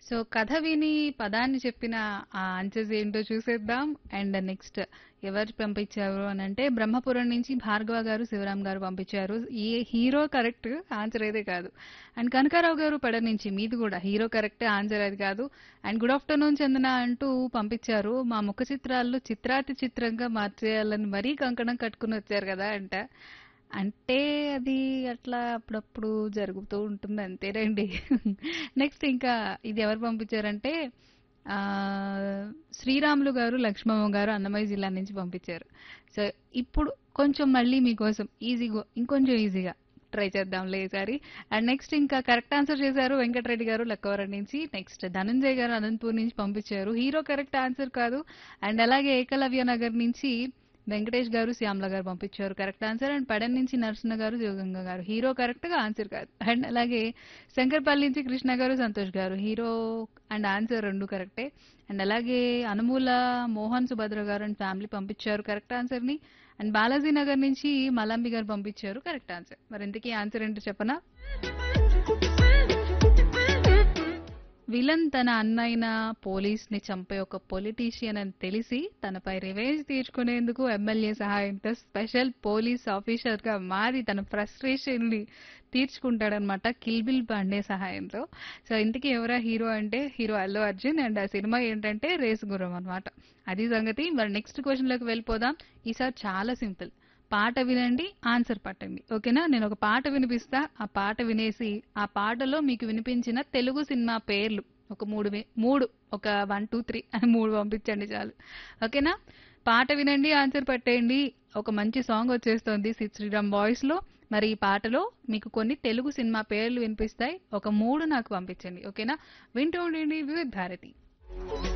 so కథ విని పదాన్ని చెప్పిన ఆ ఆన్సర్స్ ఏంటో చూసేద్దాం అండ్ నెక్స్ట్ ఎవరు పంపించారు అని అంటే బ్రహ్మపురం నుంచి భార్గవ గారు శివరాం గారు పంపించారు ఈ హీరో కరెక్ట్ ఆన్సర్ అయితే కాదు అండ్ కనకారావు గారు పెడ నుంచి మీది కూడా హీరో కరెక్ట్ ఆన్సర్ అది కాదు అండ్ గుడ్ ఆఫ్టర్నూన్ చందన అంటూ పంపించారు మా ముఖ చిత్రాల్లో చిత్రాతి చిత్రంగా మార్చేయాలని మరీ కంకణం కట్టుకుని వచ్చారు కదా అంట అంటే అది అట్లా అప్పుడప్పుడు జరుగుతూ ఉంటుంది అంతేనండి నెక్స్ట్ ఇంకా ఇది ఎవరు పంపించారంటే ఆ, శ్రీరాములు గారు లక్ష్మమ్మ గారు అన్నమయ్య జిల్లా నుంచి పంపించారు సో ఇప్పుడు కొంచెం మళ్ళీ మీకోసం ఈజీగా ఇంకొంచెం ఈజీగా ట్రై చేద్దాంలే ఈసారి అండ్ నెక్స్ట్ ఇంకా కరెక్ట్ ఆన్సర్ చేశారు వెంకటరెడ్డి గారు లక్కవరం నుంచి నెక్స్ట్ ధనంజయ్ గారు అనంతపూర్ నుంచి పంపించారు హీరో కరెక్ట్ ఆన్సర్ కాదు అండ్ అలాగే ఏకలవ్య నగర్ నుంచి వెంకటేష్ గారు శ్యామల గారు పంపించారు కరెక్ట్ ఆన్సర్ అండ్ పడన్ నుంచి నరసింహ గారు జోగంగ గారు హీరో కరెక్ట్ గా ఆన్సర్ కాదు అండ్ అలాగే శంకర్పల్లి నుంచి కృష్ణ గారు సంతోష్ గారు హీరో అండ్ ఆన్సర్ రెండు కరెక్టే అండ్ అలాగే అనుమూల మోహన్ సుభద్ర గారు అండ్ ఫ్యామిలీ పంపించారు కరెక్ట్ ఆన్సర్ ని అండ్ బాలాజీ నగర్ నుంచి మలంబి గారు పంపించారు కరెక్ట్ ఆన్సర్ మరి ఇంతకీ ఆన్సర్ ఏంటో చెప్పనా విలన్ తన అన్నైన పోలీస్ ని చంపే ఒక పొలిటీషియన్ అని తెలిసి తనపై రివెంజ్ తీర్చుకునేందుకు ఎమ్మెల్యే సహాయంతో స్పెషల్ పోలీస్ ఆఫీసర్ గా మారి తన ఫ్రస్ట్రేషన్ ని తీర్చుకుంటాడనమాట కిల్బిల్ పాండే సహాయంతో సో ఇంతకీ ఎవరా హీరో అంటే హీరో అల్లు అర్జున్ అండ్ ఆ సినిమా ఏంటంటే రేసు గుర్రం అనమాట అది సంగతి మరి నెక్స్ట్ క్వశ్చన్ లోకి వెళ్ళిపోదాం ఈసారి చాలా సింపుల్ పాట వినండి ఆన్సర్ పట్టండి ఓకేనా నేను ఒక పాట వినిపిస్తా ఆ పాట వినేసి ఆ పాటలో మీకు వినిపించిన తెలుగు సినిమా పేర్లు ఒక మూడు వి- మూడు ఒక వన్ టూ త్రీ అని మూడు పంపించండి చాలు ఓకేనా పాట వినండి ఆన్సర్ పట్టేయండి ఒక మంచి సాంగ్ వచ్చేస్తోంది సిద్ శ్రీరామ్ వాయిస్ లో మరి ఈ పాటలో మీకు కొన్ని తెలుగు సినిమా పేర్లు వినిపిస్తాయి ఒక మూడు నాకు పంపించండి ఓకేనా వింటూ ఉండండి వివిధ భారతి